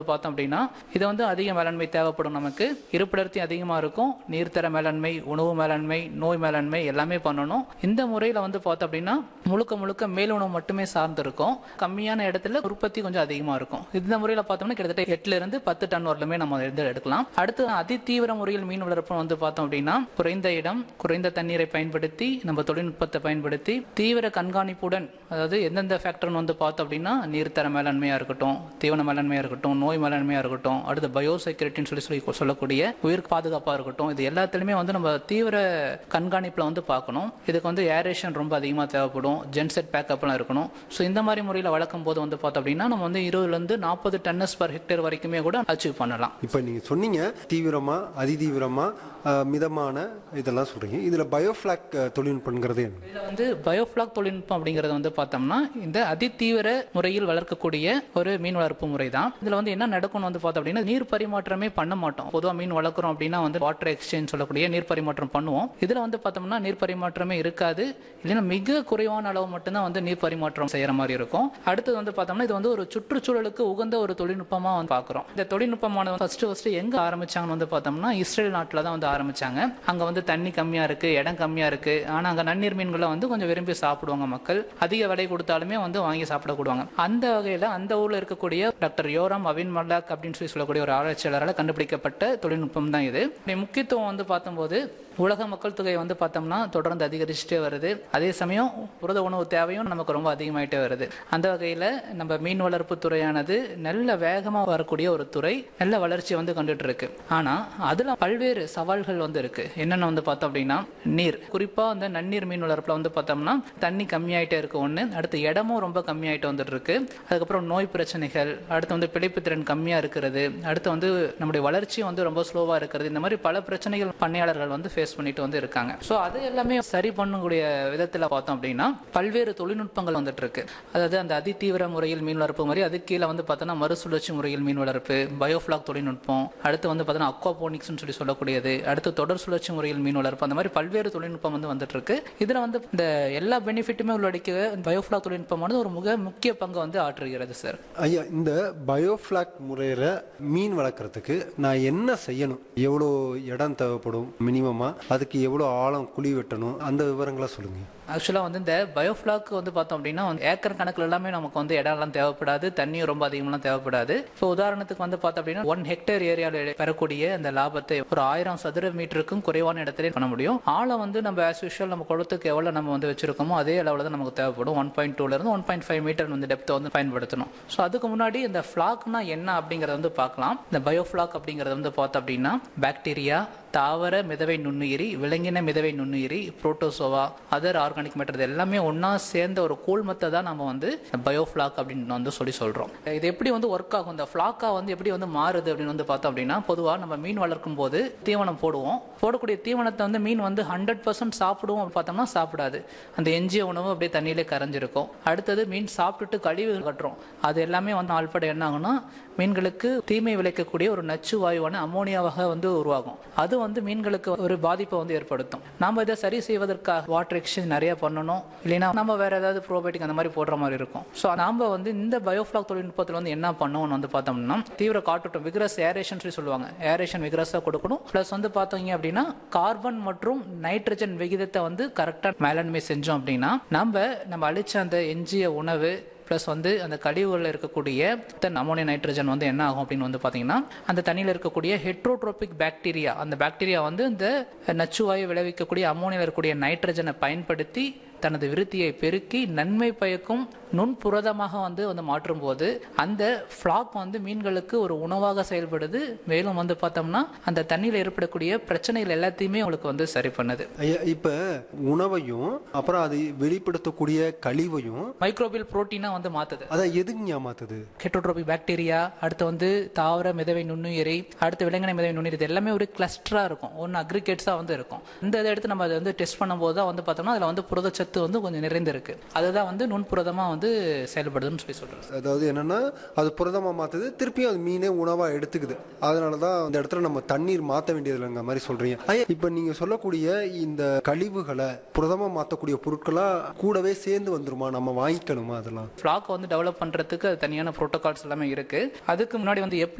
பார்த்தோம் அப்படின்னா இது வந்து அதிக மேலாண்மை தேவைப்படும் நமக்கு இருப்பிடர்த்தி அதிகமாக இருக்கும் நீர்த்தர மேலாண்மை உணவு மேலாண்மை நோய் மேலாண்மை எல்லாமே பண்ணணும் இந்த முறையில் வந்து பார்த்தோம் அப்படின்னா முழுக்க முழுக்க மேல் உணவு மட்டுமே சார்ந்து இருக்கும் கம்மியான இடத்துல உற்பத்தி கொஞ்சம் அதிகமாக இருக்கும் இந்த முறையில் பார்த்தோம்னா கிட்டத்தட்ட எட்டுல இருந்து பத்து டன் வரலுமே நம்ம இருந்து எடுக்கலாம் அடுத்து அதி தீவிர முறையில் மீன் வளர்ப்பு வந்து பார்த்தோம் அப்படின்னா குறைந்த இடம் குறைந்த தண்ணீரை பயன்படுத்தி நம்ம தொழில்நுட்பத்தை பயன்படுத்தி தீவிர கண்காணிப்புடன் அதாவது எந்தெந்த ஃபேக்டர்னு வந்து பார்த்தோம் அப்படின்னா நீர்த்தர மேலாண்மையாக இருக்கட்டும் தீவன மேலாண்மையாக இருக்கட்டும் நோய் மேலாண்மையாக இருக்கட்டும் அடுத்து பயோ செக்யூரிட்டின்னு சொல்லி சொல்லி சொல்லக்கூடிய உயிர் பாதுகாப்பாக இருக்கட்டும் இது எல்லாத்துலேயுமே வந்து நம்ம தீவிர கண்காணிப்பில் வந்து பார்க்கணும் இதுக்கு வந்து ஏரேஷன் ரொம்ப அதிகமாக தேவைப்படும் ஜென்செட் பேக்கப்லாம் இருக்கணும் ஸோ இந்த மாதிரி முறையில் வளர்க்கும் போது வந்து பார்த்தோம் அப்படின்னா நம்ம வந்து இருபதுலேருந்து நாற்பது டன்னஸ் பர் ஹெக்டேர் வரைக்குமே கூட அச்சீவ் பண்ணலாம் இப்போ நீங்கள் சொன்னீங்க தீவிரமா அதிதீவிரமா அஹ், மிதமான இதெல்லாம் சொல்றீங்க இதில் பயோஃப்ளாக் தொழில்நுட்பங்கிறது என்ன இதில் வந்து பயோஃப்ளாக் தொழில்நுட்பம் அப்படிங்கிறது வந்து பார்த்தோம்னா இந்த அதிதீவிர முறையில் வளர்க்கக்கூடிய ஒரு மீன் வளர்ப்பு முறை தான் இதில் வந்து என்ன நடக்கும்னு வந்து பார்த்தோம் அப்படின்னா நீர் பரிமாற்றமே பண்ண மாட்டோம் பொதுவாக மீன் வளர்க்குறோம் அப்படின்னா வந்து வாட்டர் எக்ஸ்சேஞ்ச் சொல்லக்கூடிய நீர் பரிமாற்றம் பண்ணுவோம் இதில் வந்து பார்த்தோம்னா நீர் பரிமாற்றமே இருக்காது இல்லைன்னா மிக குறைவான அளவு மட்டும்தான் வந்து நீர் பரிமாற்றம் செய்யற மாதிரி இருக்கும் அடுத்தது வந்து பார்த்தோம்னா இது வந்து ஒரு சுற்றுச்சூழலுக்கு உகந்த ஒரு தொழில்நுட்பமாக வந்து பார்க்குறோம் இந்த தொழில்நுட்பமானது ஃபர்ஸ்ட் ஃபர்ஸ்ட் எங்க ஆரம்பிச்சாங்கன்னு வந்து பார்த்தோம்னா இஸ்ரேல் நாட்டில் தான் வந்து ஆரம்பிச்சாங்க அங்கே வந்து தண்ணி கம்மியாக இருக்கு இடம் கம்மியாக இருக்கு ஆனால் அங்கே நன்னீர் மீன்களை வந்து கொஞ்சம் விரும்பி சாப்பிடுவாங்க மக்கள் அதிக விலை கொடுத்தாலுமே வந்து வாங்கி சாப்பிடக்கூடுவாங்க அந்த வகையில் அந்த ஊரில் இருக்கக்கூடிய டாக்டர் யோராம் அவின் மல்லாக் அப்படின்னு சொல்லி சொல்லக்கூடிய ஒரு ஆராய்ச்சியாளரால் கண்டுபிடிக்கப்பட்ட தொழில்நுட்பம் தான் இது இதனுடைய முக்கியத்துவம் வந்து பார்த்தம்போது உலக மக்கள் தொகை வந்து பார்த்தோம்னா தொடர்ந்து அதிகரிச்சுட்டே வருது அதே சமயம் புரத உணவு தேவையும் நமக்கு ரொம்ப அதிகமாயிட்டே வருது அந்த வகையில் நம்ம மீன் வளர்ப்பு துறையானது நல்ல வேகமாக வரக்கூடிய ஒரு துறை நல்ல வளர்ச்சி வந்து கண்டுட்டு இருக்கு ஆனால் அதில் பல்வேறு சவால்கள் வந்து இருக்கு என்னென்ன வந்து பார்த்தோம் அப்படின்னா நீர் குறிப்பாக அந்த நன்னீர் மீன் வளர்ப்பில் வந்து பார்த்தோம்னா தண்ணி கம்மியாயிட்டே இருக்கு ஒன்று அடுத்து இடமும் ரொம்ப கம்மியாயிட்டு வந்துட்டு இருக்கு அதுக்கப்புறம் நோய் பிரச்சனைகள் அடுத்து வந்து பிழைப்பு திறன் கம்மியாக இருக்கிறது அடுத்து வந்து நம்முடைய வளர்ச்சி வந்து ரொம்ப ஸ்லோவாக இருக்கிறது இந்த மாதிரி பல பிரச்சனைகள் பண்ணையாளர்கள் வந்து ஃபேஸ் பண்ணிட்டு வந்து இருக்காங்க ஸோ அது எல்லாமே சரி பண்ணக்கூடிய விதத்தில் பார்த்தோம் அப்படின்னா பல்வேறு தொழில்நுட்பங்கள் வந்துட்டு இருக்கு அதாவது அந்த அதிதீவிர முறையில் மீன் வளர்ப்பு மாதிரி அது கீழே வந்து பார்த்தோன்னா மறுசுழற்சி முறையில் மீன் வளர்ப்பு பயோஃப்ளாக் தொழில்நுட்பம் அடுத்து வந்து பார்த்தோன்னா அக்வாபோனிக்ஸ்னு சொல்லி சொல்லக்கூடியது அடுத்து தொடர் சுழற்சி முறையில் மீன் வளர்ப்பு அந்த மாதிரி பல்வேறு தொழில்நுட்பம் வந்து வந்துட்டு இருக்கு இதில் வந்து இந்த எல்லா பெனிஃபிட்டுமே உள்ளடக்கிய பயோஃப்ளாக் தொழில்நுட்பமானது ஒரு மிக முக்கிய பங்கு வந்து ஆற்றுகிறது சார் ஐயா இந்த பயோஃப்ளாக் முறையில் மீன் வளர்க்குறதுக்கு நான் என்ன செய்யணும் எவ்வளோ இடம் தேவைப்படும் மினிமமாக அதுக்கு எவ்வளோ ஆழம் குழி வெட்டணும் அந்த விவரங்களை சொல்லுங்கள் ஆக்சுவலாக வந்து இந்த பயோஃப்ளாக் வந்து பார்த்தோம் அப்படின்னா வந்து ஏக்கர் கணக்கில் எல்லாமே நமக்கு வந்து இடம்லாம் தேவைப்படாது தண்ணியும் ரொம்ப அதிகம்லாம் தேவைப்படாது இப்போ உதாரணத்துக்கு வந்து பார்த்தோம் அப்படின்னா ஒன் ஹெக்டேர் ஏரியாவில் பெறக்கூடிய அந்த லாபத்தை ஒரு ஆயிரம் சதுர மீட்டருக்கும் குறைவான இடத்துல பண்ண முடியும் ஆழம் வந்து நம்ம ஆஸ் யூஷுவல் நம்ம குளத்துக்கு எவ்வளோ நம்ம வந்து வச்சிருக்கோமோ அதே அளவில் தான் நமக்கு தேவைப்படும் ஒன் பாயிண்ட் டூலேருந்து ஒன் பாயிண்ட் ஃபைவ் மீட்டர் வந்து டெப்த்தை வந்து பயன்படுத்தணும் ஸோ அதுக்கு முன்னாடி இந்த ஃப்ளாக்னா என்ன அப்படிங்கிறத வந்து பார்க்கலாம் இந்த பயோஃப்ளாக் அப்படிங்கிறது வந்து பார்த்தோம் அப்படின்னா பாக்டீரியா தாவர மிதவை நுண்ணுயிரி விலங்கின மிதவை நுண்ணுயிரி புரோட்டோசோவா அதர் ஆர்கானிக் மேட்டர் இது எல்லாமே ஒன்றா சேர்ந்த ஒரு கூழ்மத்தை தான் நம்ம வந்து பயோஃப்ளாக் அப்படின்னு வந்து சொல்லி சொல்கிறோம் இது எப்படி வந்து ஒர்க் ஆகும் இந்த ஃப்ளாக்கா வந்து எப்படி வந்து மாறுது அப்படின்னு வந்து பார்த்தோம் அப்படின்னா பொதுவாக நம்ம மீன் வளர்க்கும் போது தீவனம் போடுவோம் போடக்கூடிய தீவனத்தை வந்து மீன் வந்து ஹண்ட்ரட் பர்சன்ட் சாப்பிடுவோம் அப்படின்னு பார்த்தோம்னா சாப்பிடாது அந்த எஞ்சிய உணவு அப்படியே தண்ணியிலே கரைஞ்சிருக்கும் அடுத்தது மீன் சாப்பிட்டுட்டு கழிவுகள் கட்டுறோம் அது எல்லாமே வந்து ஆள்பட என்ன ஆகும்னா மீன்களுக்கு தீமை விளைக்கக்கூடிய ஒரு நச்சு வாயுவான அமோனியாவாக வந்து உருவாகும் அது வந்து மீன்களுக்கு ஒரு பாதிப்பை வந்து ஏற்படுத்தும் நாம இதை சரி செய்வதற்காக வாட்டர் எக்ஸ்சேஞ்ச் நிறைய பண்ணணும் இல்லைன்னா நம்ம வேற ஏதாவது ப்ரோபயோட்டிக் அந்த மாதிரி போடுற மாதிரி இருக்கும் ஸோ நாம வந்து இந்த பயோஃப்ளாக் தொழில்நுட்பத்தில் வந்து என்ன பண்ணணும்னு வந்து பார்த்தோம்னா தீவிர காற்றோட்டம் விக்ரஸ் ஏரேஷன் சொல்லி சொல்லுவாங்க ஏரேஷன் விக்ரஸாக கொடுக்கணும் ப்ளஸ் வந்து பார்த்தீங்க அப்படின்னா கார்பன் மற்றும் நைட்ரஜன் விகிதத்தை வந்து கரெக்டாக மேலாண்மை செஞ்சோம் அப்படின்னா நம்ம நம்ம அழிச்ச அந்த எஞ்சிய உணவு ப்ளஸ் வந்து அந்த கழிவுகளில் இருக்கக்கூடிய அமோனியா நைட்ரஜன் வந்து என்ன ஆகும் அப்படின்னு வந்து பார்த்தீங்கன்னா அந்த தண்ணியில் இருக்கக்கூடிய ஹெட்ரோட்ரோபிக் பாக்டீரியா அந்த பாக்டீரியா வந்து இந்த நச்சுவாயு விளைவிக்கக்கூடிய அமோனியாவில் இருக்கக்கூடிய நைட்ரஜனை பயன்படுத்தி தனது விருத்தியை பெருக்கி நன்மை பயக்கும் நுண்புரதமாக வந்து வந்து மாற்றும் போது அந்த ஃப்ளாக் வந்து மீன்களுக்கு ஒரு உணவாக செயல்படுது மேலும் வந்து பார்த்தோம்னா அந்த தண்ணியில் ஏற்படக்கூடிய பிரச்சனைகள் எல்லாத்தையுமே உங்களுக்கு வந்து சரி பண்ணுது ஐயா இப்போ உணவையும் அப்புறம் அது வெளிப்படுத்தக்கூடிய கழிவையும் மைக்ரோபியல் புரோட்டீனா வந்து மாத்துது அதான் எதுங்க மாத்துது ஹெட்ரோட்ரோபிக் பாக்டீரியா அடுத்து வந்து தாவர மிதவை நுண்ணுயிரி அடுத்து விலங்கின மிதவை நுண்ணுயிரி இது எல்லாமே ஒரு கிளஸ்டரா இருக்கும் ஒன்று அக்ரிகேட்ஸாக வந்து இருக்கும் இந்த இதை எடுத்து நம்ம அதை வந்து டெஸ்ட் பண்ணும்போது தான் வந்து பார்த்தோம்னா அதில் வந்து புரதச்சத்து வந்து கொஞ்சம் நிறைந்திருக்கு அதுதான் வந்து நுண்புரதமாக வந்து வந்து செயல்படுதுன்னு சொல்லி சொல்கிறேன் அதாவது என்னன்னா அது புரதமா மாத்துது திருப்பியும் அது மீனே உணவா எடுத்துக்குது அதனால தான் அந்த இடத்துல நம்ம தண்ணீர் மாற்ற வேண்டியதில்லைங்க மாதிரி சொல்றீங்க ஐயா இப்போ நீங்க சொல்லக்கூடிய இந்த கழிவுகளை புரதமா மாற்றக்கூடிய பொருட்களா கூடவே சேர்ந்து வந்துருமா நம்ம வாங்கிக்கணுமா அதெல்லாம் ஃப்ளாக் வந்து டெவலப் பண்ணுறதுக்கு அது தனியான ப்ரோட்டோகால்ஸ் எல்லாமே இருக்குது அதுக்கு முன்னாடி வந்து எப்படி